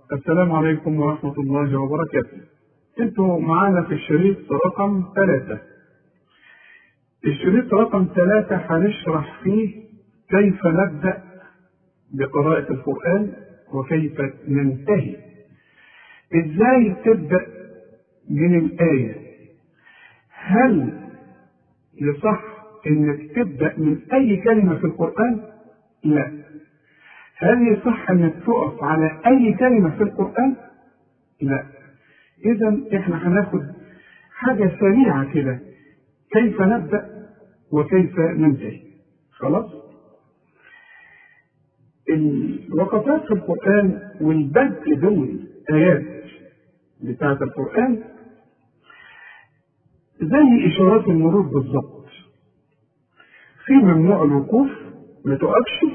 السلام عليكم ورحمة الله وبركاته انتوا معانا في الشريط رقم ثلاثة الشريط رقم ثلاثة هنشرح فيه كيف نبدأ بقراءة القرآن وكيف ننتهي ازاي تبدأ من الآية هل يصح انك تبدأ من اي كلمة في القرآن لا هل يصح انك تقف على اي كلمة في القرآن لا اذا احنا هناخد حاجة سريعة كده كيف نبدأ وكيف ننتهي خلاص الوقفات في القرآن والبدء بالآيات بتاعة القرآن زي إشارات المرور بالظبط في ممنوع الوقوف ما تقفش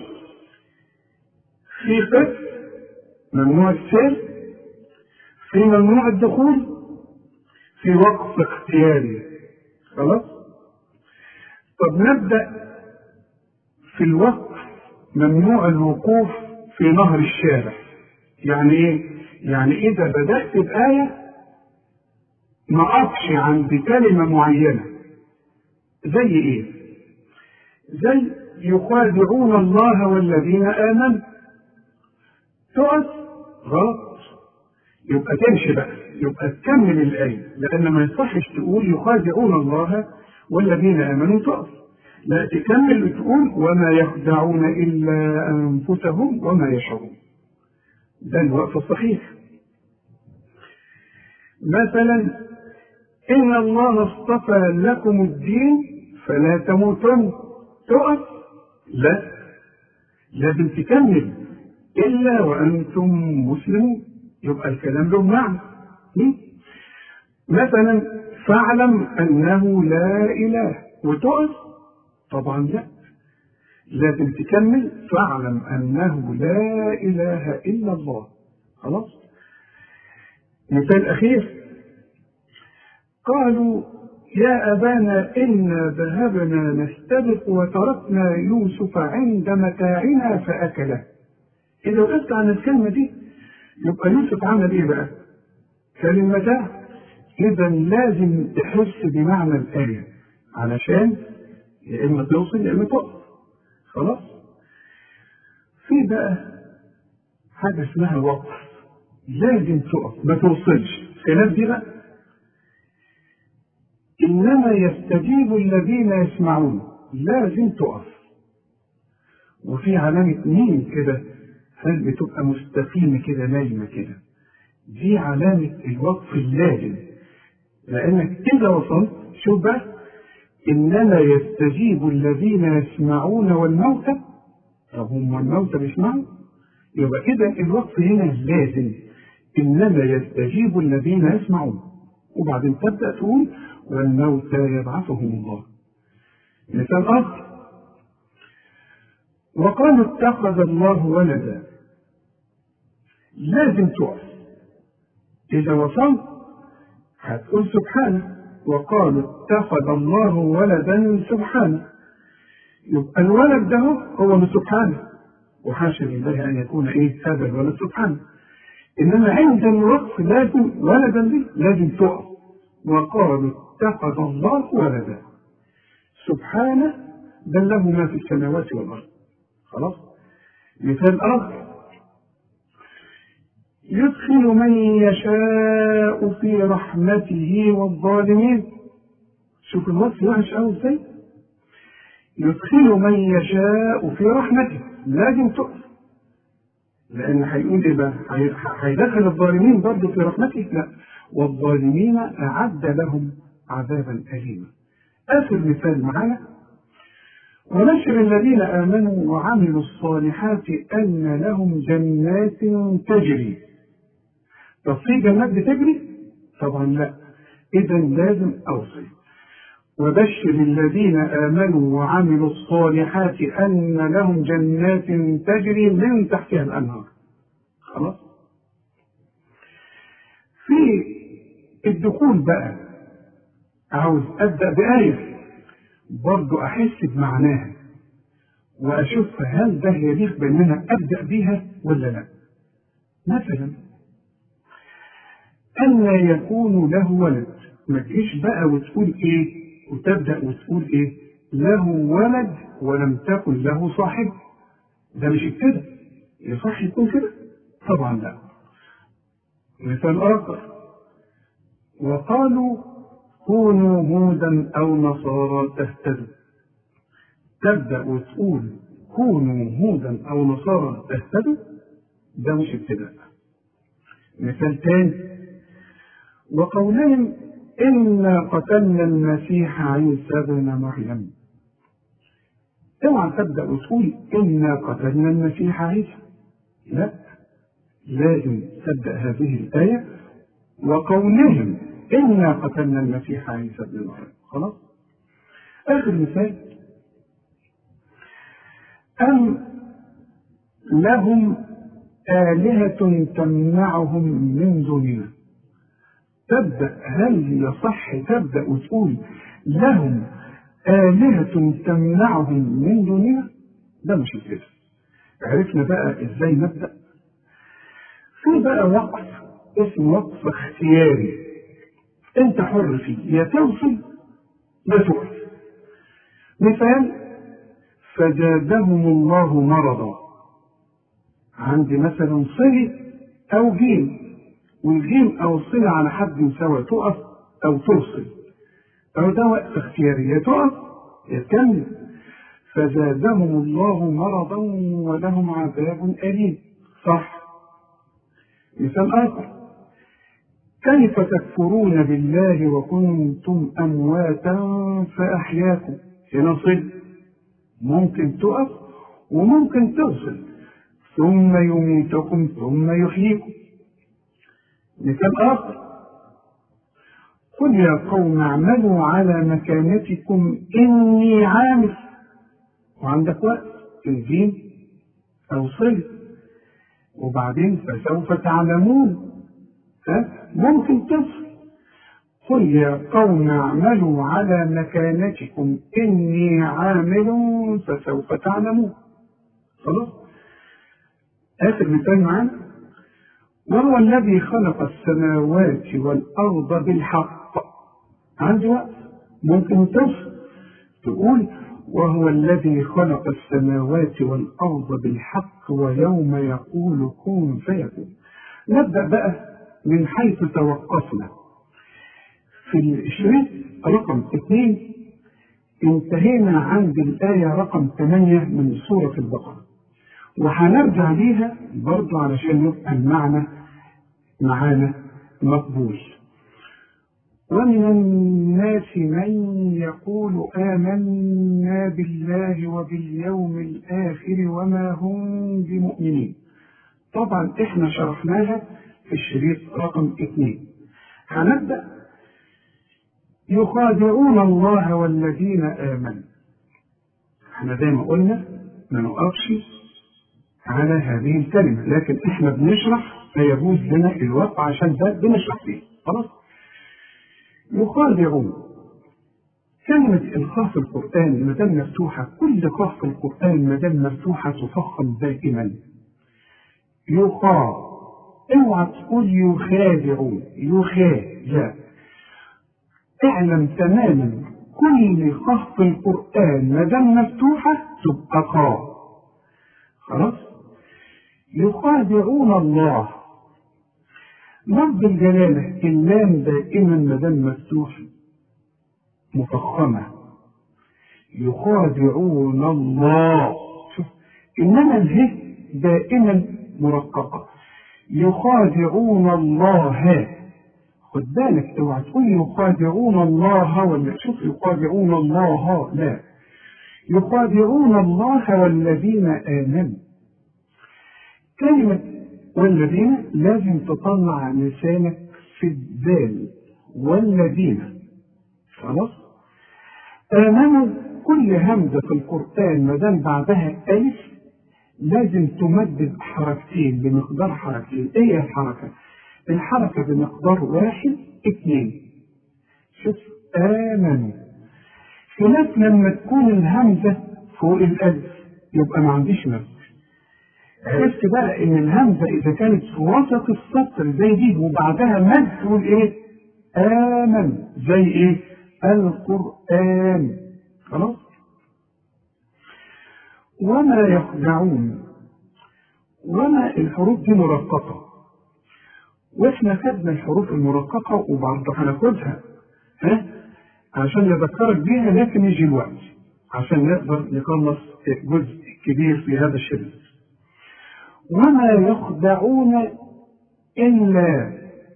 في قف ممنوع السير في ممنوع الدخول في وقف اختياري خلاص طب نبدأ في الوقف ممنوع الوقوف في نهر الشارع يعني ايه يعني اذا بدأت بآية ما اقفش عند كلمة معينة زي ايه زي يخادعون الله والذين آمنوا تقف غلط يبقى تمشي بقى يبقى تكمل الآية لأن ما يصحش تقول يخادعون الله والذين آمنوا تقف لا تكمل وتقول وما يخدعون إلا أنفسهم وما يشعرون ده الوقف الصحيح مثلا إن الله اصطفى لكم الدين فلا تموتن تقف لا لازم تكمل إلا وأنتم مسلمون يبقى الكلام له معنى مثلا فاعلم أنه لا إله وتقف طبعا لا لازم تكمل فاعلم أنه لا إله إلا الله خلاص مثال أخير قالوا يا أبانا إنا ذهبنا نستبق وتركنا يوسف عند متاعنا فأكله إذا وقفت عن الكلمة دي يبقى يوسف عمل إيه بقى؟ كان المتاع إذا لازم تحس بمعنى الآية علشان يا إما توصل يا إما تقف خلاص؟ في بقى حاجة اسمها وقف لازم تقف ما توصلش خلاف دي بقى إنما يستجيب الذين يسمعون لازم تقف وفي علامة مين كده هل بتبقى مستقيمة كده نايمة كده دي علامة الوقف اللازم لأنك إذا وصلت شوف بقى إنما يستجيب الذين يسمعون والموتى طب هم الموتى بيسمعوا يبقى كده الوقف هنا لازم إنما يستجيب الذين يسمعون وبعدين تبدأ تقول والموتى يبعثهم الله مثال آخر وقالوا اتخذ الله ولدا لازم تقف إذا وصلت هتقول سبحانه وقالوا اتخذ الله ولدا سبحانه يبقى الولد ده هو من سبحانه وحاشا لله أن يكون إيه هذا الولد سبحانه إنما عند الوقف لازم ولدا دي لازم تقف وقالوا اتخذ الله ولدا سبحانه بل له ما في السماوات والأرض خلاص مثال آخر يدخل من يشاء في رحمته والظالمين شوف الوصف وحش قوي ازاي يدخل من يشاء في رحمته لازم تقف لان هيقول ايه بقى هيدخل الظالمين برضه في رحمته لا والظالمين اعد لهم عذابا اليما اخر مثال معايا ونشر الذين امنوا وعملوا الصالحات ان لهم جنات تجري طب في جنات بتجري طبعا لا اذا لازم اوصل وبشر الذين امنوا وعملوا الصالحات ان لهم جنات تجري من تحتها الانهار خلاص في الدخول بقى عاوز ابدا بايه برضو احس بمعناها واشوف هل ده يليق بان انا ابدا بيها ولا لا مثلا أن يكون له ولد ما تجيش بقى وتقول إيه وتبدأ وتقول إيه له ولد ولم تكن له صاحب ده مش كده يصح يكون كده طبعا لا مثال آخر وقالوا كونوا هودا أو نصارى تهتدوا تبدأ وتقول كونوا هودا أو نصارى تهتدوا ده مش ابتداء مثال تاني وقولهم إنا قتلنا المسيح عيسى بن مريم اوعى تبدأ وتقول إنا قتلنا المسيح عيسى لا لازم تبدأ هذه الآية وقولهم إنا قتلنا المسيح عيسى بن مريم خلاص آخر مثال أم لهم آلهة تمنعهم من دوننا تبدأ هل يصح تبدأ وتقول لهم آلهة تمنعهم من دوننا ده مش كده عرفنا بقى ازاي نبدأ في بقى وقف اسمه وقف اختياري انت حر فيه يا توصل يا تقف مثال فزادهم الله مرضا عندي مثلا صلة أو جيم والجيم أو الصلة على حد سواء تقف أو توصل أو ده وقت اختياري يا تقف يا تكمل فزادهم الله مرضا ولهم عذاب أليم صح مثال آخر كيف تكفرون بالله وكنتم أمواتا فأحياكم هنا صل ممكن تقف وممكن توصل ثم يميتكم ثم يحييكم مثال آخر قل يا قوم اعملوا على مكانتكم إني عامل وعندك وقت تنزيل أو صل وبعدين فسوف تعلمون ها ممكن تصل قل يا قوم اعملوا على مكانتكم إني عامل فسوف تعلمون خلاص آخر مثال معانا وهو الذي خلق السماوات والأرض بالحق عندي وقت ممكن تصل تقول وهو الذي خلق السماوات والأرض بالحق ويوم يقول كن فيكون نبدأ بقى من حيث توقفنا في الشريط رقم اثنين انتهينا عند الآية رقم ثمانية من سورة البقرة وهنرجع ليها برضه علشان يبقى المعنى معانا مقبول ومن الناس من يقول آمنا بالله وباليوم الآخر وما هم بمؤمنين طبعا احنا شرحناها في الشريط رقم اثنين هنبدأ يخادعون الله والذين آمنوا احنا زي ما قلنا ما نقفش على هذه الكلمة لكن احنا بنشرح فيجوز لنا الوقت عشان ده بنشرح فيه خلاص يخادعون كلمة الخاء في القرآن ما دام مفتوحة كل خاء في القرآن ما دام مفتوحة تفخم دائما يخا اوعى تقول يخادعون يخا لا اعلم تماما كل خاء في القرآن ما دام مفتوحة تبقى خاء خلاص يخادعون الله لفظ الجلالة اللام دائما ما دام مفتوح مفخمة يخادعون الله شوف إنما اله دائما مرققة يخادعون الله خد بالك اوعى تقول يخادعون الله ولا شوف يخادعون الله لا يخادعون الله والذين آمنوا كلمة والذين لازم تطلع لسانك في الدال والذين خلاص آمنوا كل همزة في القرآن ما دام بعدها ألف لازم تمدد حركتين بمقدار حركتين ايه الحركة؟ الحركة بمقدار واحد اثنين شوف آمنوا خلاف لما تكون الهمزة فوق الألف يبقى ما عنديش مد عرفت بقى ان الهمزه اذا كانت في وسط السطر زي دي وبعدها مد تقول ايه؟ امن زي ايه؟ القران خلاص؟ وما يخدعون وما الحروف دي مرققه واحنا خدنا الحروف المرققه وبرضه هناخدها ها عشان نذكرك بيها لكن يجي الوقت عشان نقدر نخلص جزء كبير في هذا الشريط وما يخدعون إلا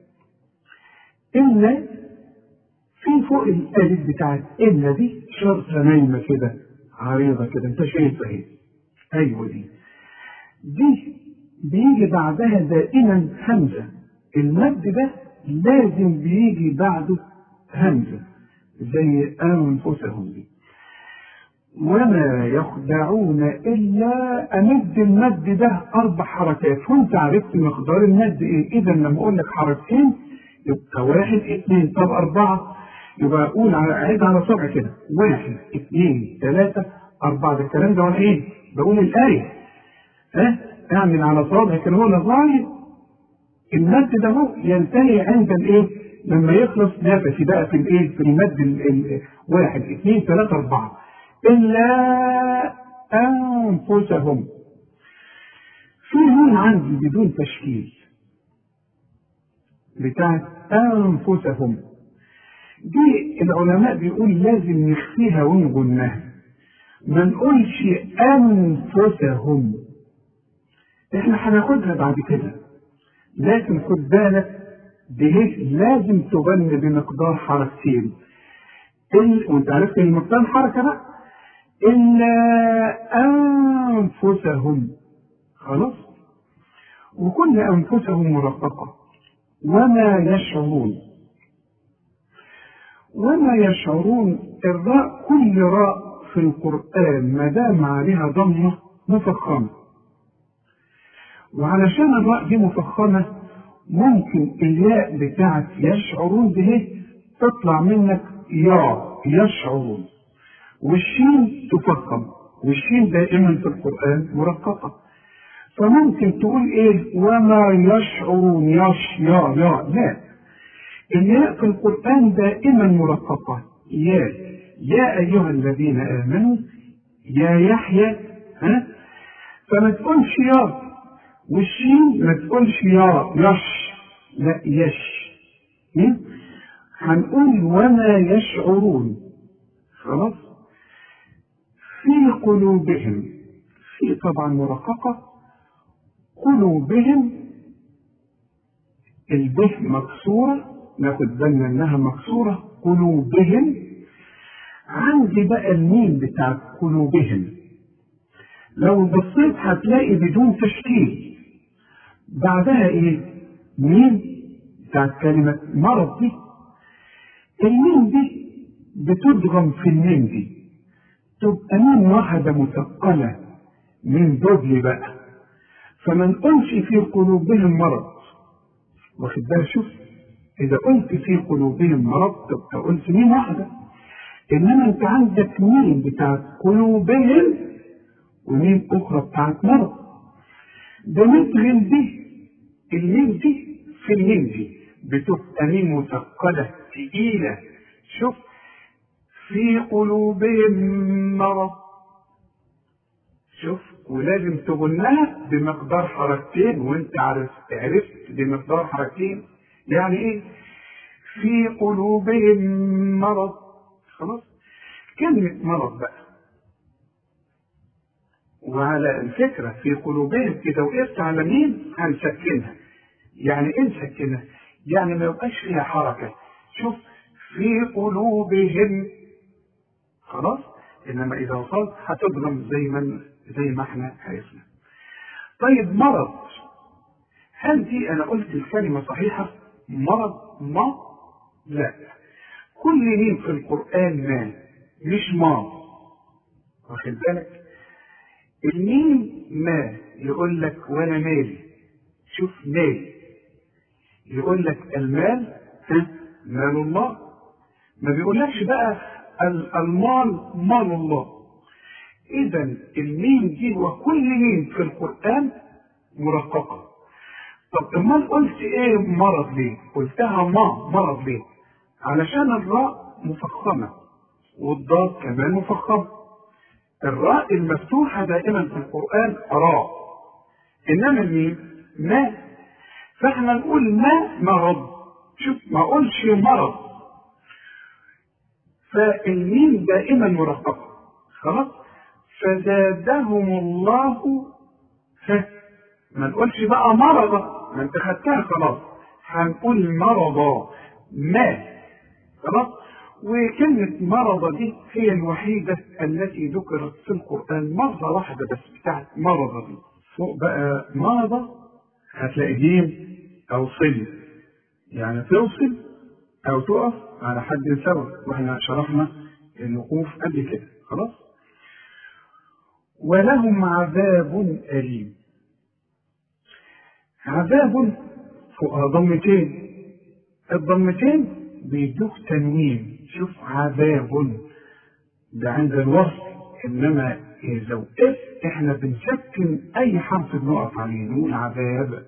إلا في فوق الألف بتاعت إلا دي شرطة نايمة كده عريضة كده أنت شايفها اهي أيوة دي دي بيجي بعدها دائما همزة المد ده لازم بيجي بعده همزة زي أنفسهم دي وما يخدعون إلا أمد المد ده أربع حركات وأنت عرفت مقدار المد إيه إذا لما أقول لك حركتين يبقى واحد اثنين طب أربعة يبقى أقول على عيد على سبعة كده واحد اثنين ثلاثة أربعة ده الكلام ده وأنا إيه؟ بقول الآية ها أعمل على صابع كده هو لغاية المد ده هو ينتهي عند الإيه؟ لما يخلص نفسي بقى في الإيه؟ في المد ال ال واحد اثنين ثلاثة أربعة إلا أنفسهم في نون عندي بدون تشكيل بتاعت أنفسهم دي العلماء بيقول لازم نخفيها ونجنها ما نقولش أنفسهم احنا هناخدها بعد كده لكن خد بالك دي لازم تغني بمقدار حركتين وانت عرفت المقدار حركه بقى إلا أنفسهم خلاص وكل أنفسهم مرققة وما يشعرون وما يشعرون الراء كل راء في القرآن ما دام عليها ضمة مفخمة وعلشان الراء دي مفخمة ممكن الياء بتاعت يشعرون به تطلع منك يا يشعرون والشين تفخم والشين دائما في القرآن مرققة فممكن تقول ايه وما يشعرون يش يا يا لا الياء في القرآن دائما مرققة يا يا أيها الذين آمنوا يا يحيى ها فما تقولش يا والشين ما تقولش يا يش لا يش هنقول وما يشعرون خلاص في قلوبهم في طبعا مرققة قلوبهم البه مكسورة ناخد بالنا انها مكسورة قلوبهم عندي بقى الميم بتاع قلوبهم لو بصيت هتلاقي بدون تشكيل بعدها ايه ميم بتاعت كلمة مرض دي الميم دي بتدغم في الميم دي تبقى ميم واحدة مثقلة من دبل بقى فما نقولش في قلوبهم مرض واخد بالك شوف إذا قلت في قلوبهم مرض تبقى قلت ميم واحدة إنما أنت عندك ميم بتاعت قلوبهم وميم أخرى بتاعت مرض ده مثل دي الميم دي في الميم دي بتبقى ميم مثقلة تقيلة شوف في قلوبهم مرض شوف ولازم تغنها بمقدار حركتين وانت عرفت عرفت بمقدار حركتين يعني ايه في قلوبهم مرض خلاص كلمة مرض بقى وعلى الفكرة في قلوبهم كده وقفت على مين هنسكنها يعني ايه نسكنها يعني ما يبقاش فيها حركة شوف في قلوبهم خلاص انما اذا وصلت هتضرب زي ما زي ما احنا عرفنا طيب مرض هل دي انا قلت الكلمه صحيحه مرض ما لا كل مين في القران ما مش ما واخد بالك الميم ما يقول لك وانا مالي شوف مالي يقول لك المال ها مال الله ما بيقولكش بقى المال مال الله اذا الميم دي وكل ميم في القران مرققة طب امال قلت ايه مرض ليه قلتها ما مرض ليه علشان الراء مفخمة والضاد كمان مفخمة الراء المفتوحة دائما في القرآن راء إنما الميم ما فاحنا نقول ما مرض شوف ما اقولش مرض فالميم دائما مرققة خلاص فزادهم الله ها ما نقولش بقى مرضا ما انت خدتها خلاص هنقول مرضا ما خلاص وكلمة مرض دي هي الوحيدة التي ذكرت في القرآن مرة واحدة بس بتاعت مرض دي فوق بقى مرض هتلاقي جيم أو صل يعني توصل أو تقف على حد سواء واحنا شرحنا الوقوف قبل كده خلاص ولهم عذاب أليم عذاب فوقها ضمتين الضمتين بيدوك تنوين شوف عذاب ده عند الوصل انما اذا وقف احنا بنسكن اي حرف بنقف عليه نقول عذاب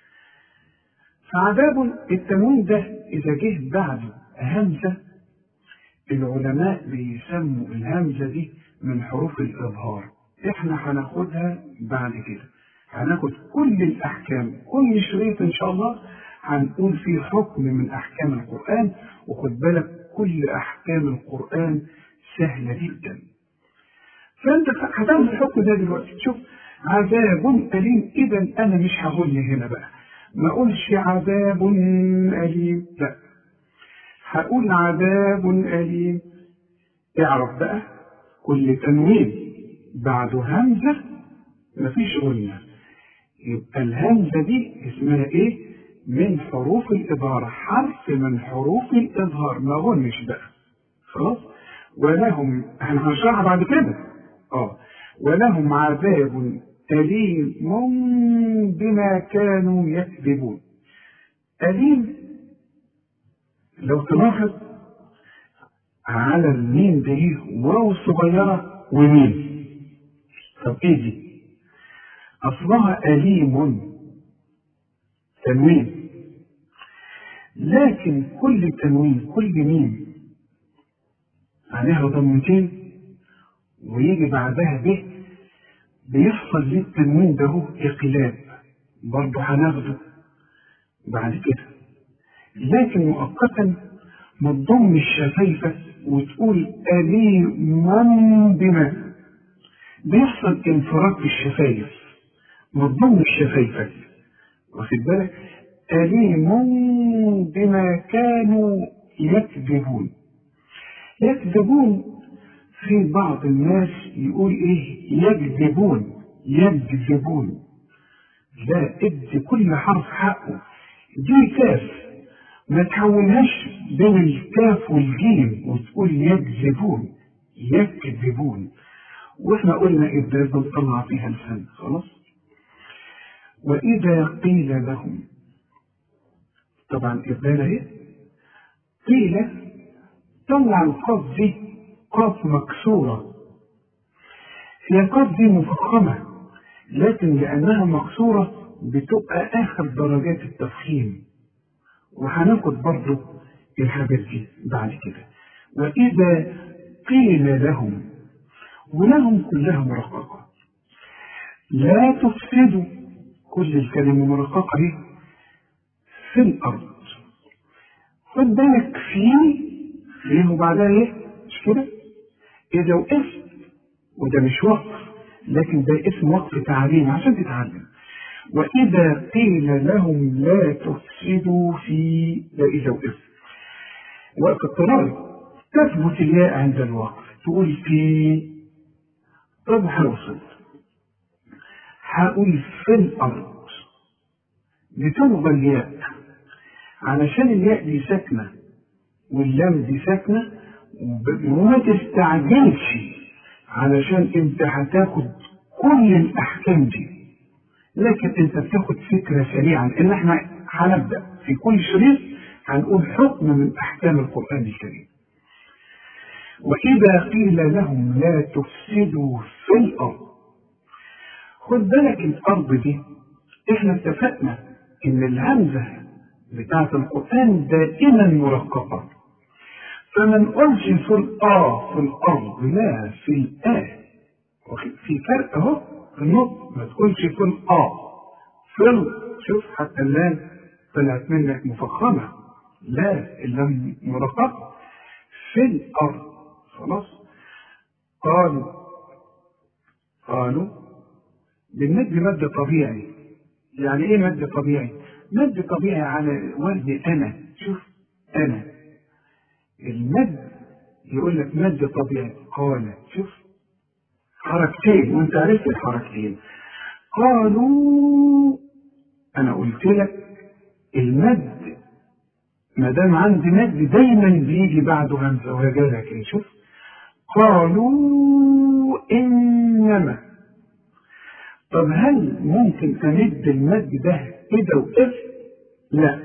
فعذاب التنوين ده اذا جه بعده همزه العلماء بيسموا الهمزه دي من حروف الاظهار احنا هناخدها بعد كده هناخد كل الاحكام كل شريط ان شاء الله هنقول فيه حكم من احكام القران وخد بالك كل احكام القران سهله جدا فانت هتعمل الحكم ده دلوقتي شوف عذاب اليم اذا انا مش هقول هنا بقى ما اقولش عذاب اليم لا هقول عذاب اليم اعرف بقى كل تنوين بعده همزه مفيش غنه يبقى الهمزه دي اسمها ايه من حروف الإظهار حرف من حروف الإظهار ما غنش بقى خلاص ولهم احنا هنشرحها بعد كده اه ولهم عذاب أليم بما كانوا يكذبون أليم لو تلاحظ على الميم دي واو صغيرة وميم طب ايه دي؟ أصلها أليم تنوين لكن كل تنوين كل ميم عليها ضمتين ويجي بعدها به بيحصل للتنوين ده هو اقلاب برضه هناخده بعد كده لكن مؤقتا ما تضم الشفايفة وتقول أليم بما بيحصل انفراج في الشفايف ما تضم الشفايفة واخد بالك أليم بما كانوا يكذبون يكذبون في بعض الناس يقول ايه يكذبون يكذبون لا ادي كل حرف حقه دي كاف ما تحولهاش بين الكاف والجيم وتقول يكذبون يكذبون واحنا قلنا ازاي بنطلع فيها الفن خلاص وإذا قيل لهم طبعا إبدال اهي قيل طلع القاف دي قاف مكسورة هي القاف دي مفخمة لكن لأنها مكسورة بتبقى آخر درجات التفخيم وهناخد برضه الحاجات دي بعد كده وإذا قيل لهم ولهم كلها مرققة لا تفسدوا كل الكلمة مرققة اهي في الأرض خد بالك في فيه وبعدها ايه مش كده إذا وقفت وده مش وقف لكن ده اسم وقف تعليم عشان تتعلم وإذا قيل لهم لا تفسدوا في ده إذا وقفت وقف اضطراري تثبت الياء عند الوقف تقول في طب هوصل هقول في الأرض بتلغى الياء علشان الياء دي ساكنة واللام دي ساكنة وما تستعجلش علشان انت هتاخد كل الأحكام دي لكن انت بتاخد فكرة سريعا ان احنا هنبدأ في كل شريط هنقول حكم من أحكام القرآن الكريم وإذا قيل لهم لا تفسدوا في الأرض خد بالك الأرض دي احنا اتفقنا ان الهمزة بتاعة القرآن دائما مرققة فما نقولش في الآ في الأرض لا في الآ في فرق اهو في النطق ما تقولش في الآ في ال شوف حتى اللام طلعت منك مفخمة لا اللام مرققة في الأرض خلاص قالوا قالوا بالمد مد طبيعي يعني ايه مد طبيعي مد طبيعي على وزن انا شوف انا المد يقول لك مد طبيعي قال شوف حركتين وانت عرفت الحركتين قالوا انا قلت لك المد ما دام عندي مد دايما بيجي بعده همزه وهجالها كده شوف قالوا انما طب هل ممكن امد المد ده كده وقف لا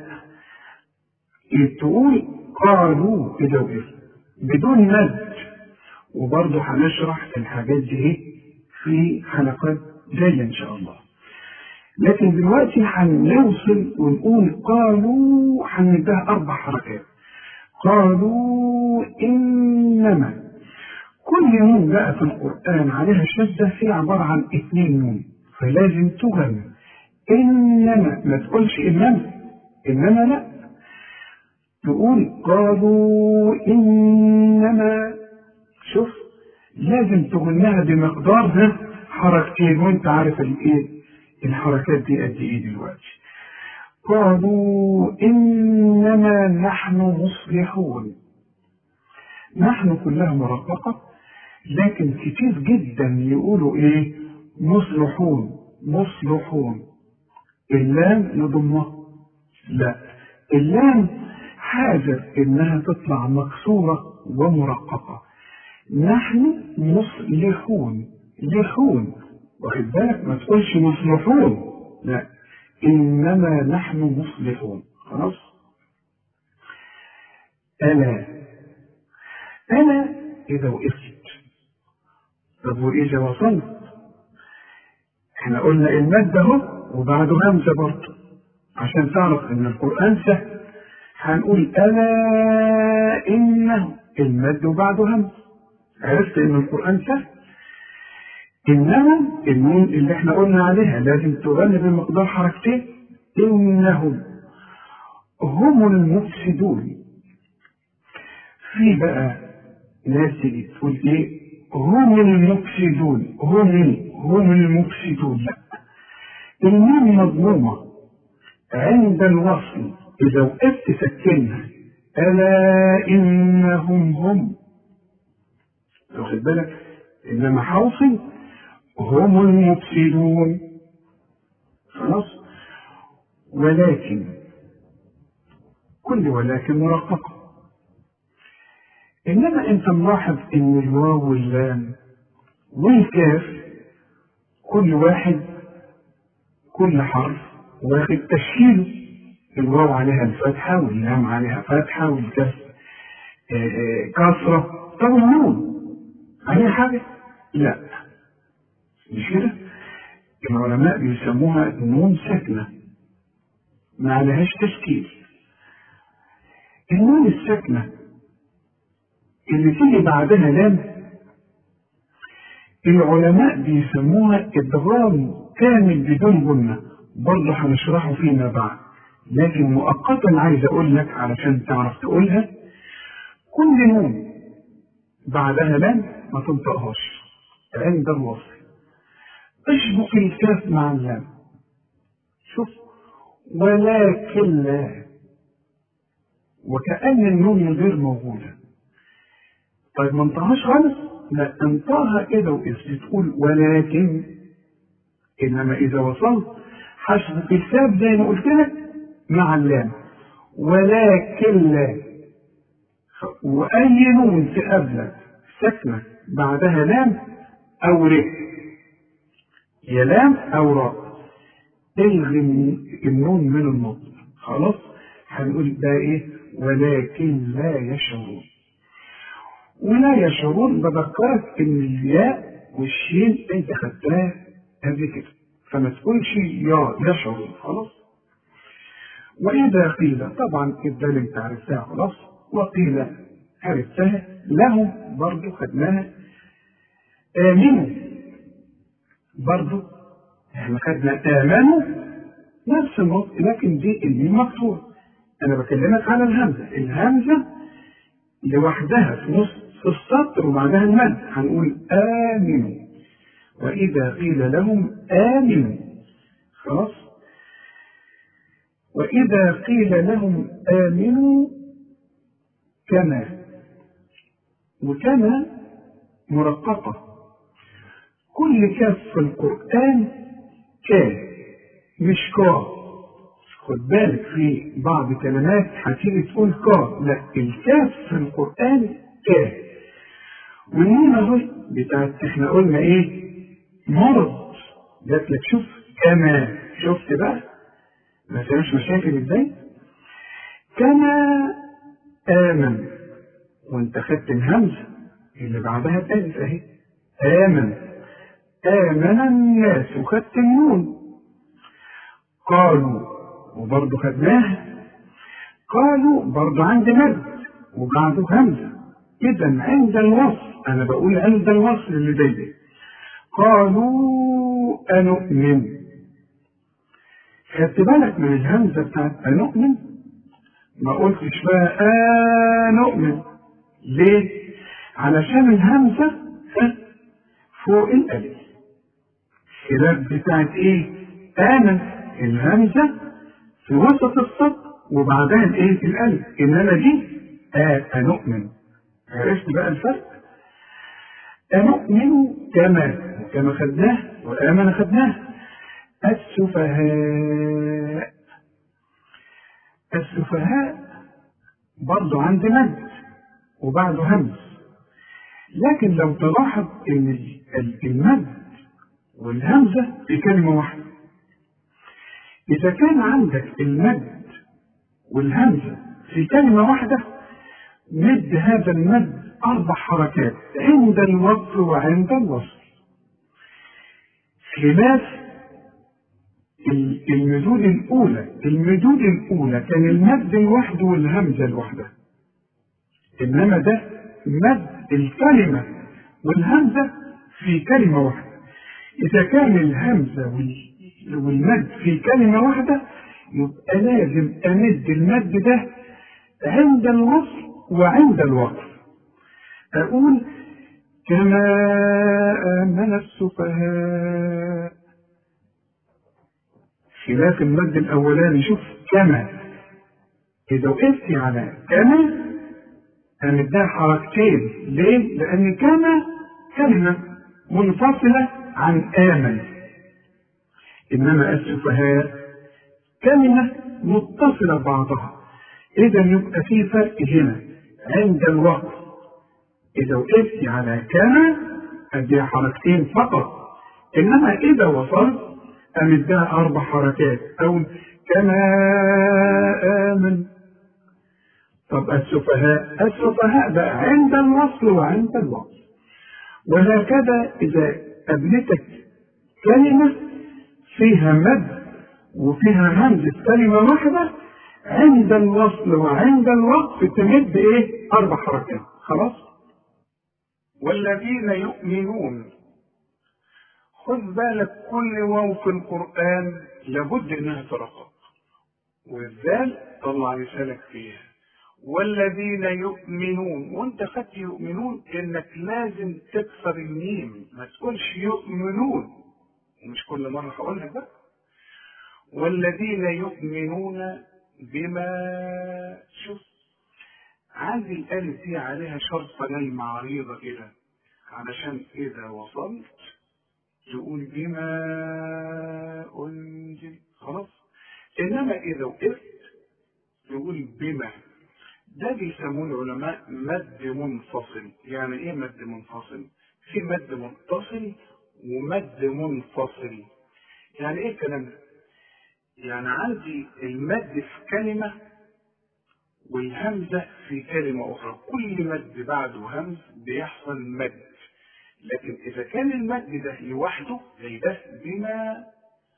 تقول قالوا كده وقف بدون مد وبرضه هنشرح الحاجات دي ايه في حلقات جايه ان شاء الله لكن دلوقتي هنوصل ونقول قالوا هنديها اربع حركات قالوا انما كل نون بقى في القرآن عليها شدة هي عبارة عن اثنين نون فلازم تغنى إنما ما تقولش إنما إنما لا تقول قالوا إنما شوف لازم تغناها بمقدار حركتين وانت عارف الايه الحركات دي قد ايه دلوقتي قالوا انما نحن مصلحون نحن كلها مرققه لكن كتير جدا يقولوا ايه مصلحون مصلحون اللام نضمها لا اللام حاجة انها تطلع مكسورة ومرققة نحن مصلحون لحون واخد بالك ما تقولش مصلحون لا انما نحن مصلحون خلاص الا انا اذا وقفت طب واذا وصلت احنا قلنا المادة اهو وبعده همزة برضه عشان تعرف ان القرآن سهل هنقول ألا إنه المد وبعده همزة عرفت ان القرآن سهل إنما النون اللي احنا قلنا عليها لازم تغني بمقدار حركتين إنهم هم المفسدون في بقى ناس تيجي تقول ايه هم المفسدون هم هم المفسدون لا النون مضمومة عند الوصل إذا وقفت سكنها ألا إنهم هم واخد بالك إنما حوصل هم المفسدون خلاص ولكن كل ولكن مرققة إنما أنت ملاحظ إن الواو واللام والكاف كل واحد كل حرف واخد تشكيله الواو عليها الفتحة واللام عليها فتحة والكاف كسرة طب النون عليها حاجة؟ لا مش كده؟ العلماء بيسموها نون ساكنة ما عليهاش تشكيل النون الساكنة اللي تيجي بعدها لام العلماء بيسموها ادغام كامل بدون جنة برضه هنشرحه فيما بعد لكن مؤقتا عايز اقول لك علشان تعرف تقولها كل نون بعدها لام ما تنطقهاش عند الوصل اشبك الكاف مع اللام شوف ولكن لا وكأن النون غير موجودة طيب ما انطقهاش خالص لا انطقها كده وقفت تقول ولكن انما اذا وصلت حسبك الكاف زي ما قلت لك مع اللام ولكن لا واي نون تقابلك ساكنه بعدها لام او ر يا لام او راء الغي النون من النطق خلاص هنقول ده ايه ولكن لا يشعرون ولا يشعرون بذكرك ان الياء والشين انت خدتها قبل كده فما تقولش يا يشعر خلاص وإذا قيل طبعا الدال انت عرفتها خلاص وقيل عرفتها لهم برضو خدناها آمنوا برضو احنا خدنا آمنوا نفس النطق لكن دي الميم مكسورة أنا بكلمك على الهمزة الهمزة لوحدها في نص السطر وبعدها المد هنقول آمنوا وإذا قيل لهم آمنوا خلاص وإذا قيل لهم آمنوا كما وكما مرققة كل كاف في القرآن كا مش كا خد بالك في بعض كلمات هتيجي تقول كا لا الكاف في القرآن كا والنون اهو بتاعت احنا قلنا ايه مرض جات لك شوف كما شفت بقى ما فيهاش مشاكل ازاي كما آمن وانت خدت الهمزة اللي بعدها الألف أهي آمن آمن الناس وخدت النون قالوا وبرضه خدناها قالوا برضه عند مد وبعده همزة إذا عند الوصل أنا بقول عند الوصل اللي زي ده قالوا أنؤمن خدت بالك من الهمزة بتاعت أنؤمن ما قلتش بقى أنؤمن ليه؟ علشان الهمزة فوق الألف خلاف بتاعت إيه؟ آمن الهمزة في وسط السطر وبعدها الإيه؟ الألف إنما دي آه أنؤمن عرفت بقى الفرق؟ أنؤمن كما كما خدناه وآمن خدناه السفهاء السفهاء برضه عند مد وبعده همز لكن لو تلاحظ ان المد والهمزه في كلمه واحده اذا كان عندك المد والهمزه في كلمه واحده مد هذا المد اربع حركات عند الوصل وعند الوصل خلاف المدود الأولى المدود الأولى كان المد لوحده والهمزة لوحدها إنما ده مد الكلمة والهمزة في كلمة واحدة إذا كان الهمزة والمد في كلمة واحدة يبقى لازم أمد المد ده عند الوصل وعند الوقف أقول كما آمن السفهاء خلاف المد الأولاني شوف كما إذا وقفت على كما هنديها حركتين ليه؟ لأن كما كلمة منفصلة عن آمن إنما السفهاء كلمة متصلة ببعضها إذا يبقى في فرق هنا عند الوقت إذا وقفت على كما أديها حركتين فقط إنما إذا وصلت أمدها أربع حركات أو كما آمن طب السفهاء السفهاء بقى عند الوصل وعند الوصل وهكذا إذا قابلتك كلمة فيها مد وفيها همزة كلمة واحدة عند الوصل وعند الوقف تمد إيه؟ أربع حركات خلاص؟ والذين يؤمنون خذ بالك كل واو في القرآن لابد إنها ترقق والذال طلع لسانك فيها والذين يؤمنون وانت خدت يؤمنون انك لازم تكسر الميم ما تقولش يؤمنون ومش كل مرة هقول لك بقى والذين يؤمنون بما شوف عندي الألف دي عليها شرطة نايمة عريضة كده علشان إذا وصلت تقول بما أنزل خلاص إنما إذا وقفت تقول بما ده بيسموه العلماء مد منفصل يعني ايه مد منفصل في مد متصل ومد منفصل يعني ايه الكلام ده يعني عندي المد في كلمة والهمزة في كلمة أخرى كل مد بعده همز بيحصل مد لكن إذا كان المد ده لوحده زي ده بما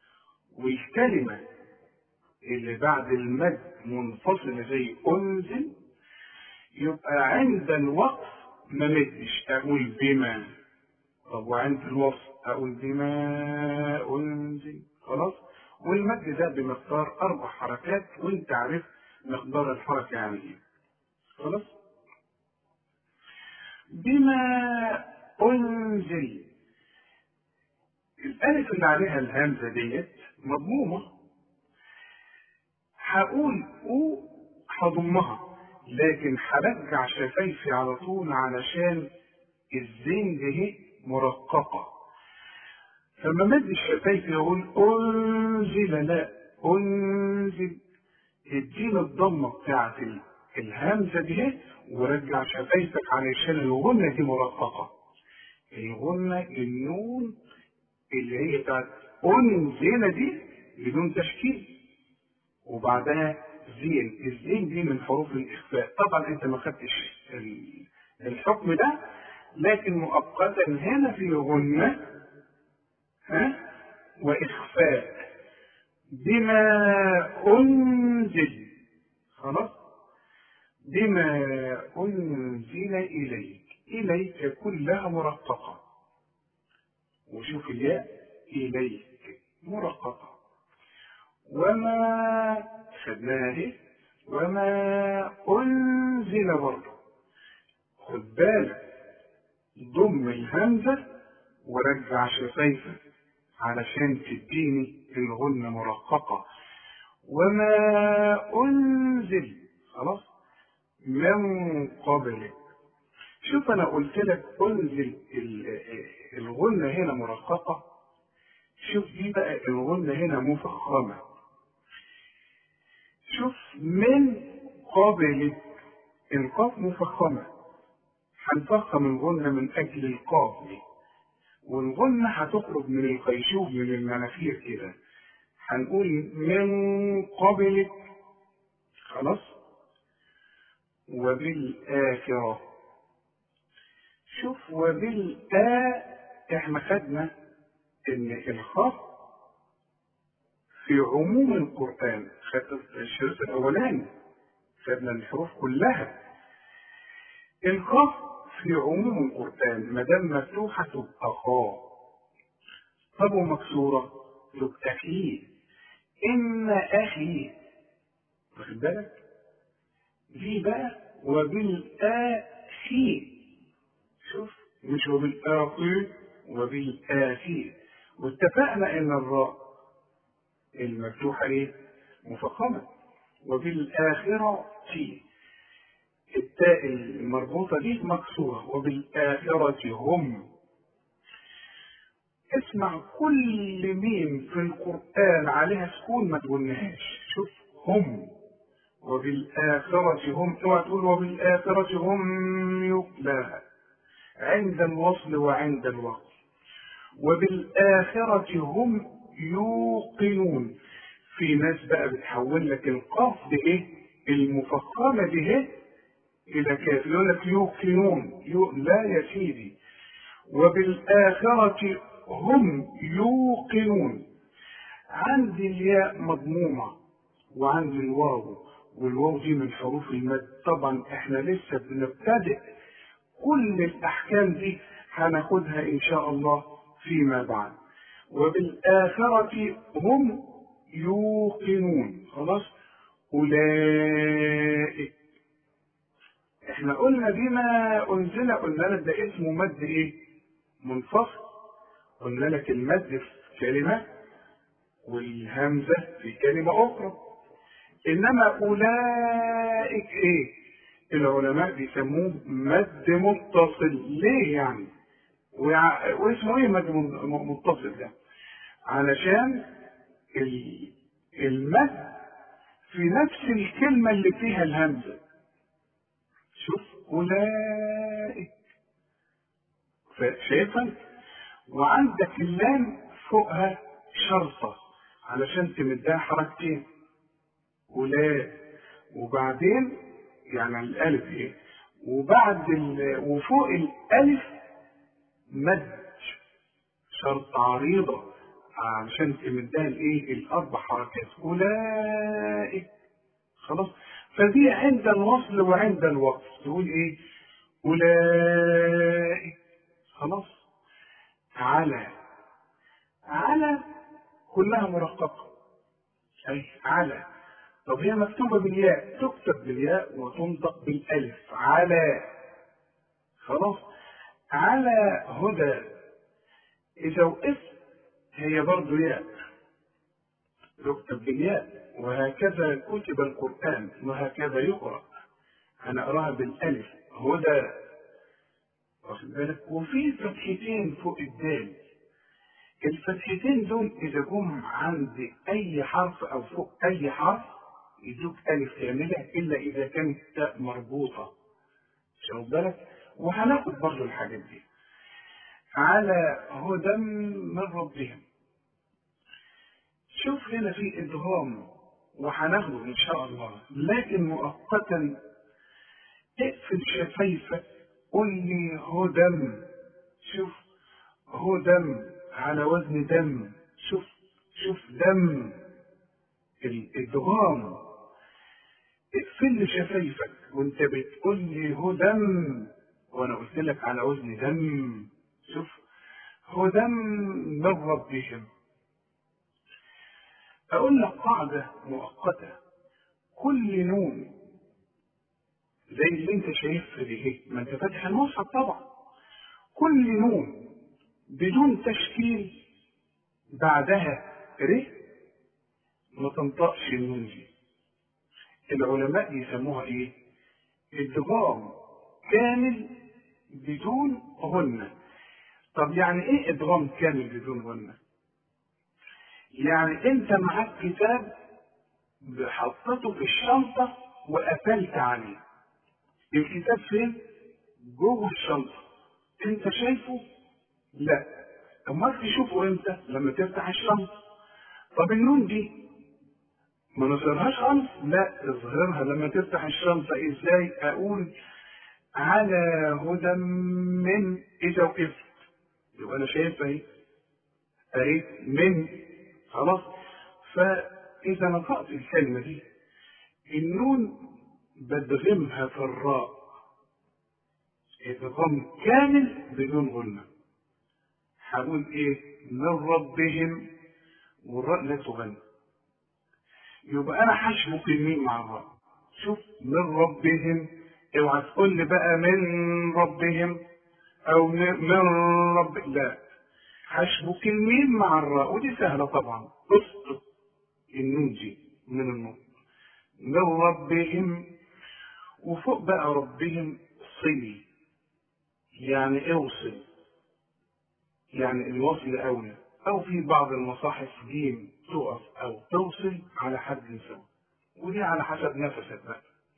والكلمة اللي بعد المد منفصلة زي أنزل يبقى عند الوقف ما مدش أقول بما طب وعند الوصف أقول بما أنزل خلاص والمد ده بمقدار أربع حركات وأنت عارف مقدار الحركة يعني إيه خلاص بما أنزل الألف اللي عليها الهمزة ديت مضمومة هقول أو هضمها لكن هرجع شفايفي على طول علشان الزين دي مرققة فما مد الشفايف يقول أنزل لا أنزل ادينا الضمة بتاعت الهمزة دي ورجع شفايفك علشان الغنة دي مرققة الغنة النون اللي هي بتاعت أنزل دي بدون تشكيل وبعدها زين الزين دي من حروف الإخفاء طبعا أنت ما خدتش الحكم ده لكن مؤقتا هنا في غنة ها وإخفاء بما أنزل خلاص بما أنزل إليك إليك كلها مرققة وشوف الياء إليك مرققة وما خدناه وما أنزل برضه خد بالك ضم الهمزة ورجع شفايفك علشان تديني الغنة مرققة وما أنزل خلاص من قبلك شوف أنا قلت لك أنزل الغنة هنا مرققة شوف دي بقى الغنة هنا مفخمة شوف من قبلك القاف مفخمة هنفخم الغنة من أجل القاف دي والغنة هتخرج من الخيشوم من المناخير كده هنقول من قبلك خلاص وبالآخرة شوف وبالآ احنا خدنا ان الخاء في عموم القرآن خدنا الشريط الأولاني خدنا الحروف كلها الخاء في عموم القرآن ما دام مفتوحة تبقى خاء طب ومكسورة تبقى خي إن أخي واخد بالك دي بقى وبالآخي شوف مش وبالآخي وبالآخي واتفقنا إن الراء المفتوحة إيه؟ مفخمة وبالآخرة في التاء المربوطة دي مكسورة وبالآخرة هم اسمع كل ميم في القرآن عليها سكون ما تقولناهاش شوف هم وبالآخرة هم اوعى تقول وبالآخرة هم يقلى عند الوصل وعند الوقت وبالآخرة هم يوقنون في ناس بقى بتحول لك القاف دي ايه المفخمة دي ايه إلى كاف يقول لك يوقنون يو... لا يا سيدي وبالآخرة هم يوقنون عندي الياء مضمومة وعندي الواو والواو دي من حروف المد طبعا احنا لسه بنبتدئ كل الأحكام دي هناخدها إن شاء الله فيما بعد وبالآخرة هم يوقنون خلاص أولئك احنا قلنا بما أنزل قلنا لك ده اسمه مد إيه؟ منفصل قلنا لك المد في كلمة والهمزة في كلمة أخرى إنما أولئك إيه؟ العلماء بيسموه مد متصل ليه يعني؟ ويع... واسمه ايه مد متصل ده؟ علشان المد في نفس الكلمة اللي فيها الهمزة شوف أولئك شايفها؟ وعندك اللام فوقها شرطة علشان تمدها حركتين أولئك وبعدين يعني الألف إيه؟ وبعد ال... وفوق الألف مد شرط عريضة عشان تمدها الايه الاربع حركات اولئك خلاص فدي عند الوصل وعند الوقف تقول ايه اولئك خلاص على على كلها مرققه اي على طب هي مكتوبه بالياء تكتب بالياء وتنطق بالالف على خلاص على هدى اذا وقفت هي برضه ياء يكتب بالياء وهكذا كتب القرآن وهكذا يقرأ أنا أراها بالألف هدى واخد بالك وفي فتحتين فوق الدال الفتحتين دول إذا جم عند أي حرف أو فوق أي حرف يدوك ألف كاملة إلا إذا كانت تاء مربوطة واخد بالك وهناخد برضه الحاجات دي على هدى من ربهم شوف هنا في ادغام وهناخده ان شاء الله لكن مؤقتا اقفل شفايفك قل لي هدم شوف هدم على وزن دم شوف شوف دم الادغام اقفل لي شفايفك وانت بتقول لي هدم وانا قلت لك على وزن دم شوف هدى من ربهم أقول لك قاعدة مؤقتة كل نون زي اللي انت شايفها دي هي ما انت فاتح المصحف طبعا كل نون بدون تشكيل بعدها ر ما تنطقش النون دي العلماء يسموها ايه ادغام كامل بدون غنه طب يعني ايه ادغام كامل بدون غنة يعني انت معاك كتاب حطيته في الشنطة وقفلت عليه الكتاب فين جوه الشنطة انت شايفه لا امال تشوفه امتى لما تفتح الشنطة طب النون دي ما نظهرهاش خالص لا اظهرها لما تفتح الشنطة ازاي اقول على هدى من اذا وقفت يبقى انا شايف اهي اهي من خلاص فاذا نطقت الكلمه دي النون بدغمها في الراء ادغام كامل بدون غنه هقول ايه من ربهم والراء لا تغنى يبقى انا هشبك الميم مع الراء شوف من ربهم اوعى تقول لي بقى من ربهم او من رب لا هشبك الميم مع الراء ودي سهلة طبعا اسقط النون دي من النون من ربهم وفوق بقى ربهم صلي يعني اوصل يعني الوصل اولى او في بعض المصاحف جيم تقف او توصل على حد سواء ودي على حسب نفسك بقى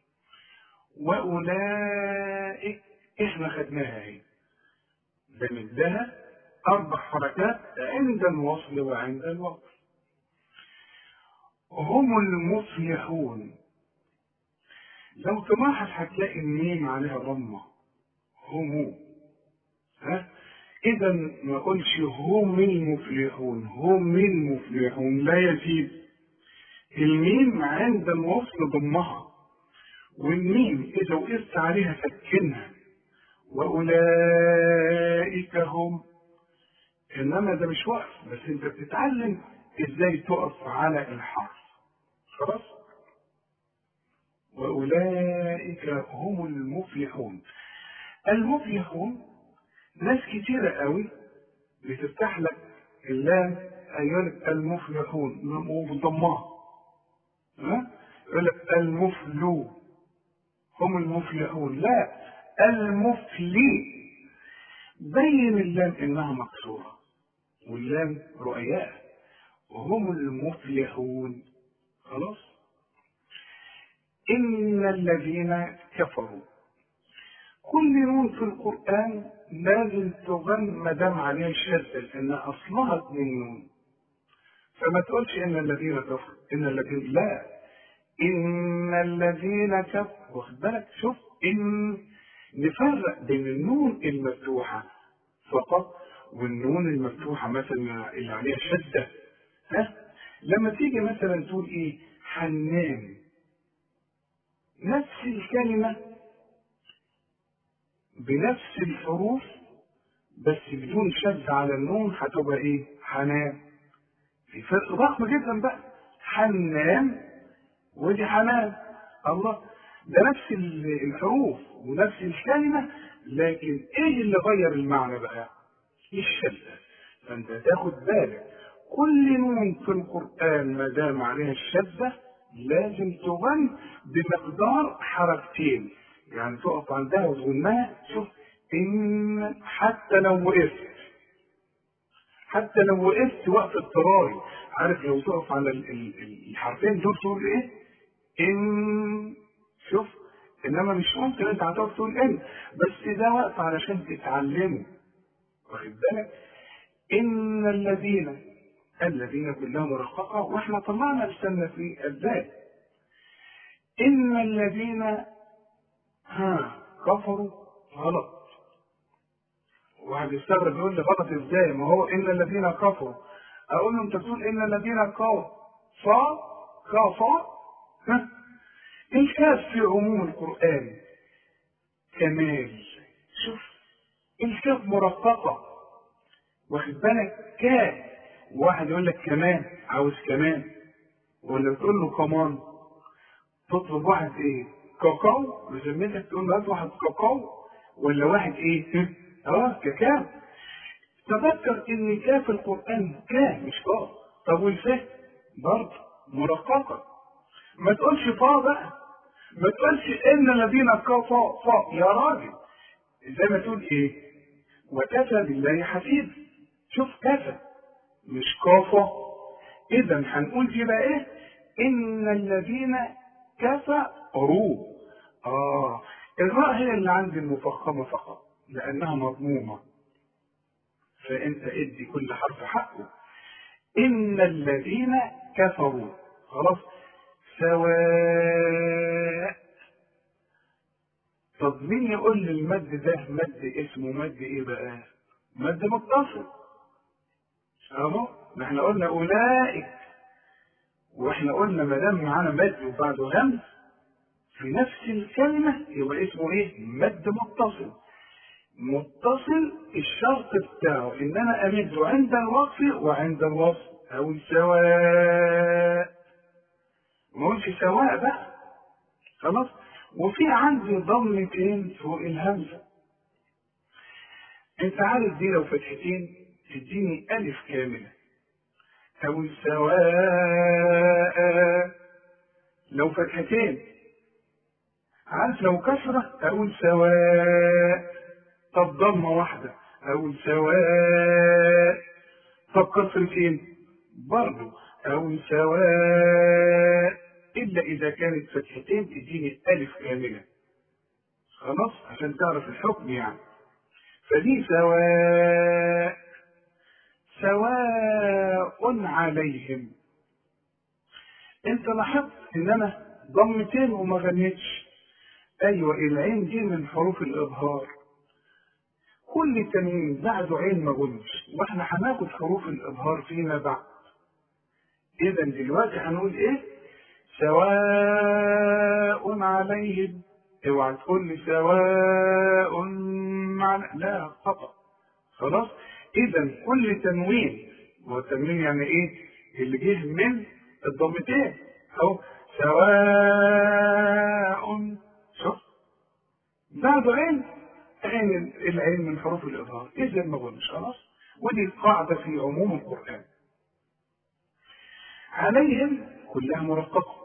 واولئك احنا خدناها اهي بمدها أربع حركات عند الوصل وعند الوقف هم المفلحون لو تلاحظ هتلاقي الميم عليها ضمة هم ها إذا ما قلش هم المفلحون هم المفلحون لا يزيد الميم عند الوصل ضمها والميم إذا وقفت عليها سكنها وأولئك هم إنما ده مش وقف بس أنت بتتعلم إزاي تقف على الحرف خلاص وأولئك هم المفلحون المفلحون ناس كتيرة قوي بتفتح لك اللام أيوة المفلحون وبضمها ها يقول لك المفلو هم المفلحون لا المفلي بين اللام انها مكسوره واللام رؤياء وهم المفلحون خلاص ان الذين كفروا كل نون في القران لازم تغن ما دام عليها الشده لان اصلها اتنين نون فما تقولش ان الذين كفروا ان الذين لا ان الذين كفروا واخد بالك شوف ان نفرق بين النون المفتوحة فقط والنون المفتوحة مثلا اللي عليها شدة ها لما تيجي مثلا تقول ايه حنان نفس الكلمة بنفس الحروف بس بدون شد على النون هتبقى ايه حنان في فرق ضخم جدا بقى حنان ودي حنان الله ده نفس الحروف ونفس الكلمة لكن ايه اللي غير المعنى بقى الشدة فانت تاخد بالك كل نون في القرآن ما دام عليها الشدة لازم تغن بمقدار حركتين يعني تقف عندها وتغنها شوف ان حتى لو وقفت حتى لو وقفت وقت اضطراري عارف لو تقف على الحرفين دول تقول ايه ان شوف انما مش ممكن انت هتقف تقول ان بس ده وقت علشان تتعلمه واخد بالك ان الذين الذين كلها مرققة واحنا طلعنا لسنا في الذات ان الذين ها كفروا غلط واحد يستغرب يقول لي غلط ازاي ما هو ان الذين كفروا اقول له انت بتقول ان الذين كفروا صا كفا ها الكاف في عموم القرآن كمال شوف الكاف مرققة واخد بالك كاف واحد يقول لك كمان عاوز كمان ولا بتقول له كمان تطلب واحد ايه كاكاو بذمتك تقول له هات واحد كاكاو ولا واحد ايه اه كاكاو تذكر ان كاف القران كاف مش كاف طب والفه برضه مرققه ما تقولش فا بقى ما تقولش ان الذين كفى فا يا راجل زي ما تقول ايه وكفى بالله حسيب شوف كفى مش كافة اذا هنقول دي بقى ايه ان الذين كفروا اه الراء هي اللي عندي المفخمة فقط لانها مضمومة فانت ادي كل حرف حقه ان الذين كفروا خلاص سواء طب مين يقول لي المد ده مد اسمه مد ايه بقى مد متصل اهو ما احنا قلنا اولئك واحنا قلنا ما دام معانا مد وبعده همز في نفس الكلمة يبقى اسمه ايه مد متصل متصل الشرط بتاعه ان انا امده عند الوقف وعند الوصل او سواء ما قلتش سواء بقى خلاص وفي عندي ضمتين فوق الهمزة انت عارف دي لو فتحتين تديني ألف كاملة أو سواء لو فتحتين عارف لو كسرة أقول سواء طب ضمة واحدة أقول سواء طب كسرتين برضو أقول سواء إلا إذا كانت فتحتين تديني ألف كاملة خلاص عشان تعرف الحكم يعني فدي سواء سواء عليهم انت لاحظت ان انا ضمتين وما غنيتش ايوه العين دي من حروف الاظهار كل تنوين بعده عين ما غنش واحنا هناخد حروف الاظهار فيما بعد اذا دلوقتي هنقول ايه سواء عليهم اوعى تقول لي سواء مع لا خطأ خلاص اذا كل تنوين والتنوين يعني ايه اللي جه من الضمتين او سواء شوف بعد عين عين العين من حروف الاظهار اذا ما قلناش خلاص ودي قاعده في عموم القران عليهم كلها مرققه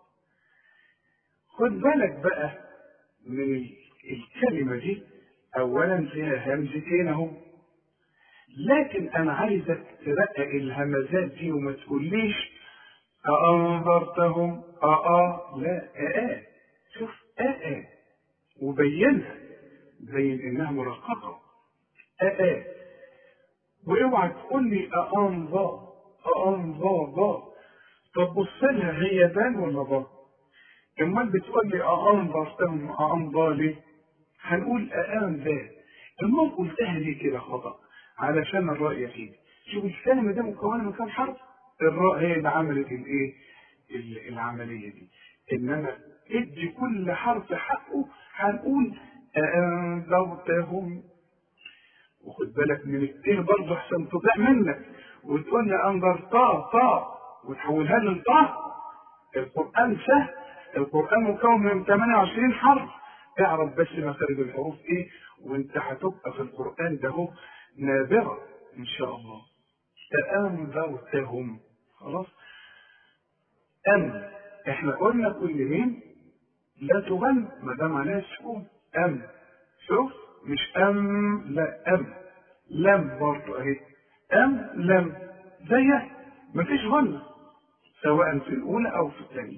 خد بالك بقى من الكلمه دي اولا فيها همزتين اهو لكن انا عايزك ترقق الهمزات دي وما تقوليش أأنظرتهم أأ لا أأ شوف أأ وبينها بين إنها مرققة أأ واوعى تقول لي أأنظر أأنظر طب بص لها هي دال ولا ضاد؟ امال بتقول لي أأنظرتهم أأنظر ليه؟ هنقول أأن ذات المهم قلتها ليه كده خطأ علشان الراء يا سيدي شوف الكلمة دي مكونة من كام حرف الراء هي اللي عملت الايه ال- العملية دي انما ادي كل حرف حقه هنقول أنذرتهم وخد بالك من التيه برضه احسن تضيع منك وتقول لي انذرتها طا وتحولها لي لطا القرآن سهل القرآن مكون من 28 حرف اعرف بس مخارج الحروف ايه وانت هتبقى في القرآن ده هو نابغة ان شاء الله تأنذرتهم خلاص أم احنا قلنا كل مين لا تغن ما دام عليها السكون أم شوف مش أم لا أم لم برضو أهي أم لم زيها مفيش غنى سواء في الأولى أو في الثانية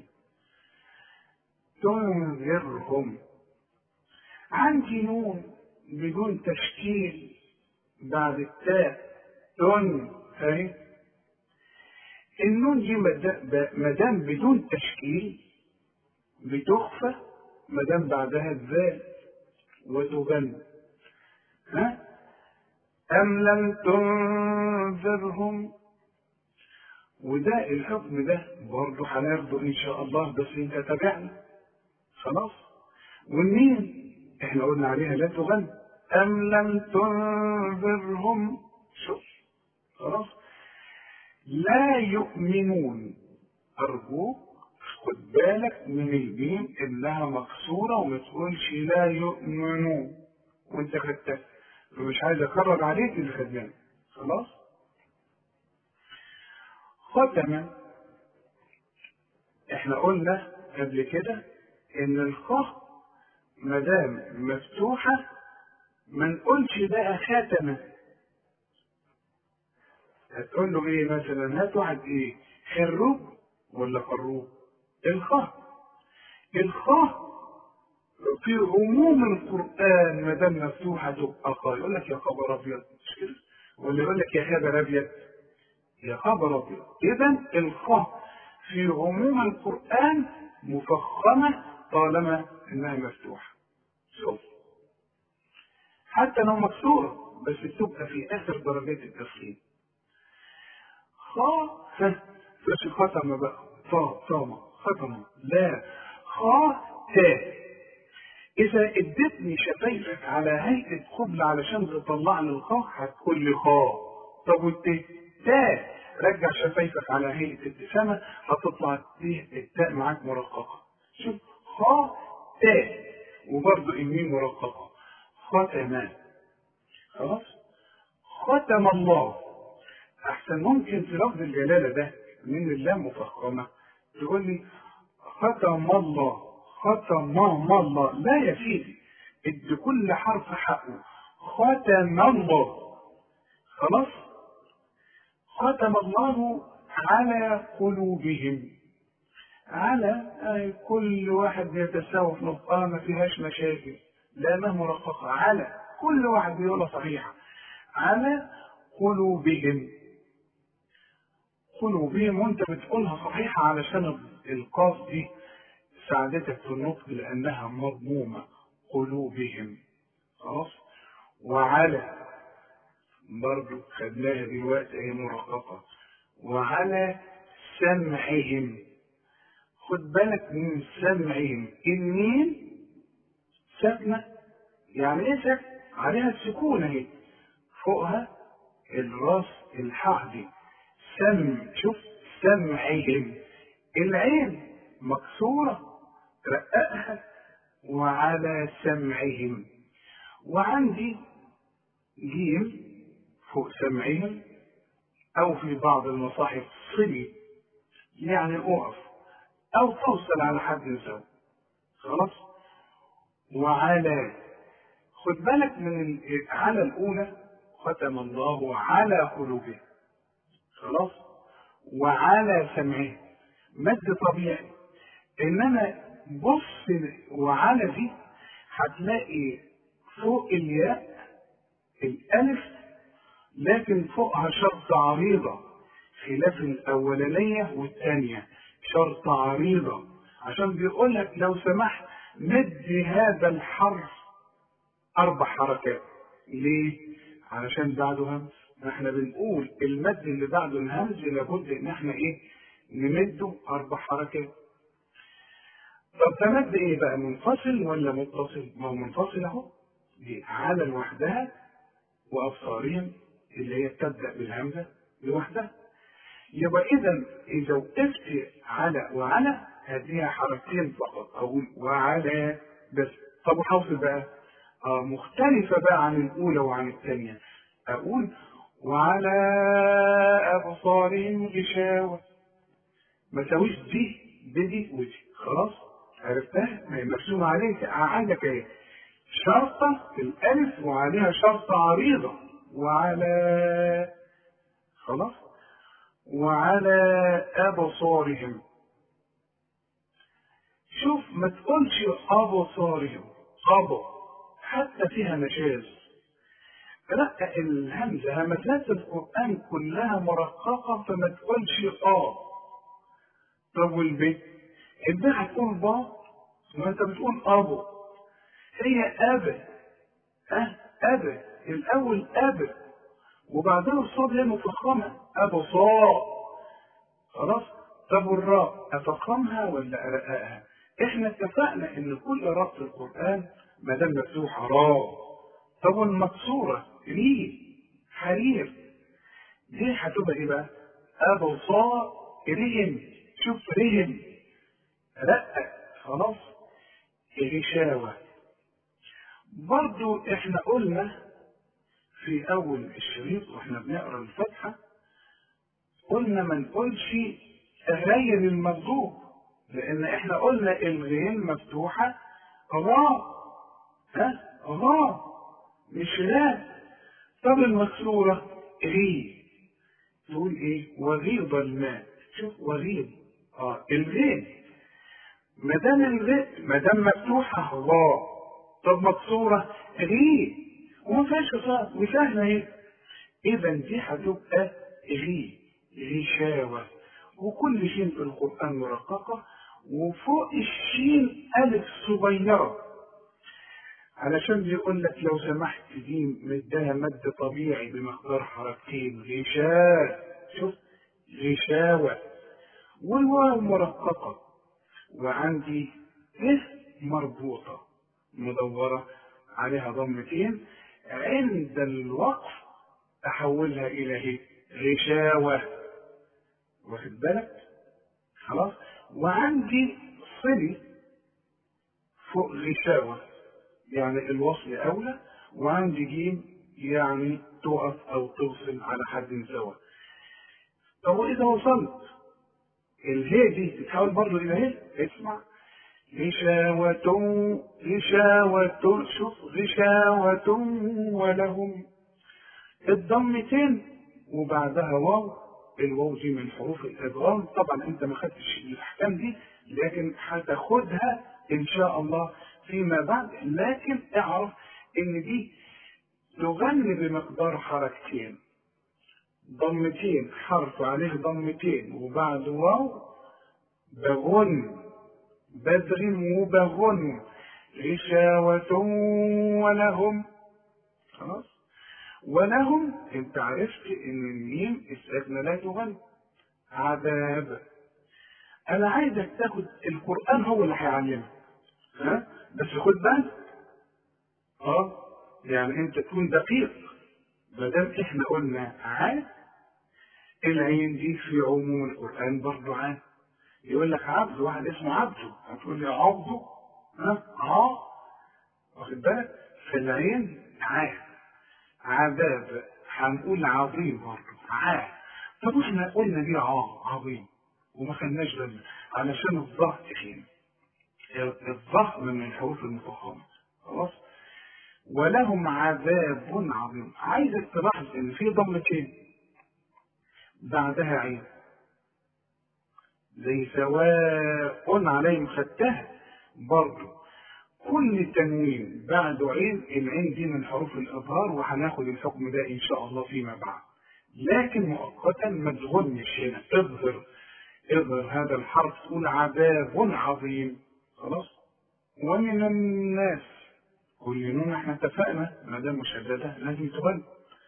تنذرهم عندي نون بدون تشكيل بعد التاء تن اهي النون دي ما دام بدون تشكيل بتخفى ما دام بعدها الذال وتغن ها أم لم تنذرهم وده الحكم ده برضه هناخده إن شاء الله بس أنت تابعني خلاص والمين احنا قلنا عليها لا تغن أم لم تنذرهم شوف خلاص لا يؤمنون أرجوك خد بالك من الميم إنها مكسورة وما تقولش لا يؤمنون وأنت خدتها فمش عايز أكرر عليك اللي خدناه خلاص ختما احنا قلنا قبل كده ان الخاء ما دام مفتوحة ما نقولش بقى خاتمة هتقول له ايه مثلا هات واحد ايه خروب ولا خروب الخاء الخاء في عموم القرآن ما دام مفتوحة تبقى خاء يقول لك يا خبر أبيض مش كده ولا يقول لك يا خبر أبيض يا خبر أبيض إذا الخاء في عموم القرآن مفخمة طالما إنها مفتوحة شوف حتى لو مكسورة بس بتبقى في آخر درجات التفخيم خاء مش ختم بقى طا طامة ختم لا خاء تا إذا اديتني شفايفك على هيئة قبلة علشان تطلع لي الخاء هتقول لي خاء طب والت تا رجع شفايفك على هيئة ابتسامة هتطلع الت التاء معاك مرققة شوف خاء تا وبرضه الميم مرققة ختمان خلاص ختم الله احسن ممكن في لفظ الجلاله ده من اللام مفخمه تقول لي ختم الله ختم الله لا يا سيدي ادي كل حرف حقه ختم الله خلاص ختم الله على قلوبهم على أي كل واحد بيتساوى في نطقها ما فيهاش مشاكل لأنها مرققة على كل واحد بيقولها صحيحة على قلوبهم قلوبهم وانت بتقولها صحيحة علشان القاف دي ساعدتك في النطق لأنها مضمومة قلوبهم خلاص وعلى برضو خدناها دلوقتي هي مرققة وعلى سمعهم خد بالك من سمعهم الميم ساكنة يعني ايه ساكنة؟ عليها السكون اهي فوقها الراس الحاء دي سم شوف سمعهم العين مكسورة رققها وعلى سمعهم وعندي جيم فوق سمعهم أو في بعض المصاحف صلي يعني أقف أو توصل على حد سوا خلاص وعلى خد بالك من على الأولى ختم الله على قلوبهم خلاص وعلى سمعه مد طبيعي انما بص وعلى دي هتلاقي فوق الياء الالف لكن فوقها شرط عريضة خلاف الأولانية والثانية شرط عريضة عشان بيقول لك لو سمحت مد هذا الحرف أربع حركات ليه؟ علشان بعده همز احنا بنقول المد اللي بعده الهمز لابد ان احنا ايه نمده اربع حركات طب ده مد ايه بقى منفصل ولا متصل ما هو منفصل اهو دي على لوحدها وابصارهم اللي هي تبدا بالهمزه لوحدها يبقى اذا اذا وقفت على وعلى هديها حركتين فقط اقول وعلى بس طب وحافظ بقى آه مختلفة بقى عن الأولى وعن الثانية أقول وعلى أبصارهم غشاوة ما سويش دي بدي ودي خلاص عرفتها ما هي مرسومة عليك عندك ايه شرطة في الألف وعليها شرطة عريضة وعلى خلاص وعلى أبصارهم شوف ما تقولش أبصارهم أبو حتى فيها مجاز لا الهمزة همزات القرآن كلها مرققة فما تقولش آ طب والب الب هتقول با ما انت بتقول أبو هي أب أه أب الأول أب وبعدين الصاد هي مفخمة أبو صا خلاص طب والراء أفخمها ولا أرققها؟ إحنا اتفقنا إن كل راء في القرآن ما دام مفتوحة راء طب والمكسورة ري حرير دي هتبقى إيه بقى؟ أبو صا رهم شوف رهم رقق خلاص غشاوة برضو إحنا قلنا في أول الشريط وإحنا بنقرأ الفاتحة قلنا ما نقولش غير المغضوب لأن إحنا قلنا الغين مفتوحة را ها را مش لا طب المكسورة غي تقول إيه وغيض الماء شوف وغيض اه الغين ما دام الغين ما دام مفتوحة را طب مكسورة غي وما فيهاش قصاص وسهلة اهي إذا دي هتبقى غي غشاوة وكل شيء في القرآن مرققة وفوق الشين ألف صغيرة علشان بيقول لك لو سمحت دي مدها مد طبيعي بمقدار حركتين غشاء شوف غشاوة والواو مرققة وعندي إيه مربوطة مدورة عليها ضمتين عند الوقف أحولها إلى إيه؟ غشاوة واخد بالك خلاص وعندي صلي فوق غشاوة يعني الوصل أولى وعندي جيم يعني تقف أو توصل على حد سواء طب وإذا وصلت الهي دي تتحول برضه إلى هي اسمع غشاوة غشاوة شوف غشاوة ولهم الضمتين وبعدها واو الواو دي من حروف الادغام طبعا انت ما خدتش الاحكام دي لكن هتاخدها ان شاء الله فيما بعد لكن اعرف ان دي تغني بمقدار حركتين ضمتين حرف عليه ضمتين وبعد واو بغن بدر وبغن غشاوة ولهم خلاص ولهم انت عرفت ان الميم الساكنة لا تغني عذاب انا عايزك تاخد القرآن هو اللي هيعلمك ها بس خد بالك اه يعني انت تكون دقيق ما دام احنا قلنا عاد العين دي في عموم القرآن برضه عاد يقول لك عبد واحد اسمه عبده هتقول لي عبده ها اه واخد بالك في العين عاد عذاب هنقول عظيم برضه عاد طب احنا قلنا دي اه عظيم وما خدناش بالنا علشان الظهر فين الظهر من الحروف المفخمه خلاص ولهم عذاب عظيم عايزك تلاحظ ان في ضمتين بعدها عين زي سواء عليهم خدتها برضه كل تنوين بعده عين العين دي من حروف الإظهار وهناخد الحكم ده إن شاء الله فيما بعد لكن مؤقتا ما تغنش هنا اظهر اظهر هذا الحرف تقول عذاب عظيم خلاص ومن الناس كل نون احنا اتفقنا ما دام مشدده لازم تغني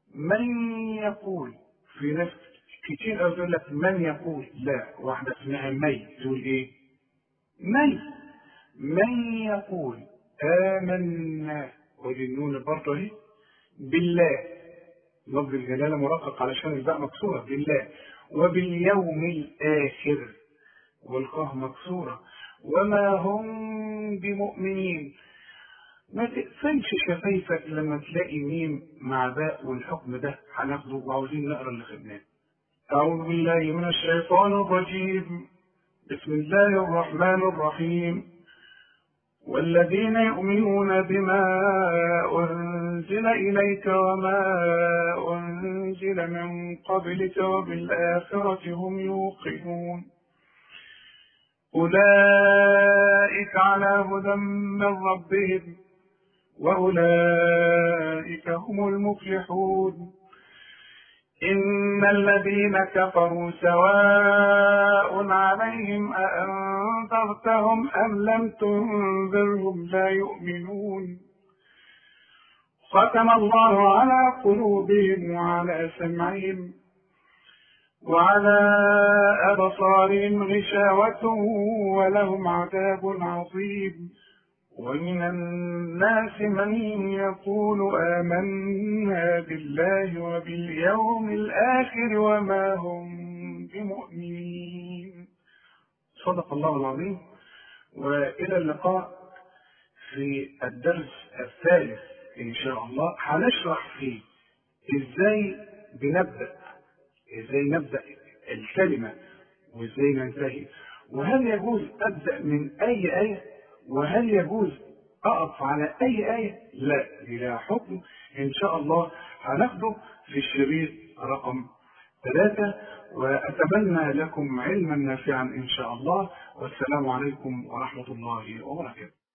من يقول في ناس كتير قوي تقول لك من يقول لا واحدة اسمها مي تقول ايه مي من يقول آمنا ودي النون برضه اهي بالله لفظ الجلالة مرقق علشان الباء مكسورة بالله وباليوم الآخر والقاف مكسورة وما هم بمؤمنين ما تقفلش شفايفك لما تلاقي ميم مع باء والحكم ده هناخده وعاوزين نقرا اللي خدناه. أعوذ بالله من الشيطان الرجيم بسم الله الرحمن الرحيم والذين يؤمنون بما أنزل إليك وما أنزل من قبلك وبالآخرة هم يوقنون أولئك على هدى من ربهم وأولئك هم المفلحون إن الذين كفروا سواء عليهم أأنذرتهم أم لم تنذرهم لا يؤمنون ختم الله على قلوبهم وعلى سمعهم وعلى أبصارهم غشاوة ولهم عذاب عظيم ومن الناس من يقول آمنا بالله وباليوم الآخر وما هم بمؤمنين صدق الله العظيم وإلى اللقاء في الدرس الثالث إن شاء الله هنشرح فيه إزاي بنبدأ إزاي نبدأ الكلمة وإزاي ننتهي وهل يجوز أبدأ من أي آية وهل يجوز أقف على أي آية؟ لا دي لها حكم إن شاء الله هناخده في الشريط رقم ثلاثة وأتمنى لكم علما نافعا إن شاء الله والسلام عليكم ورحمة الله وبركاته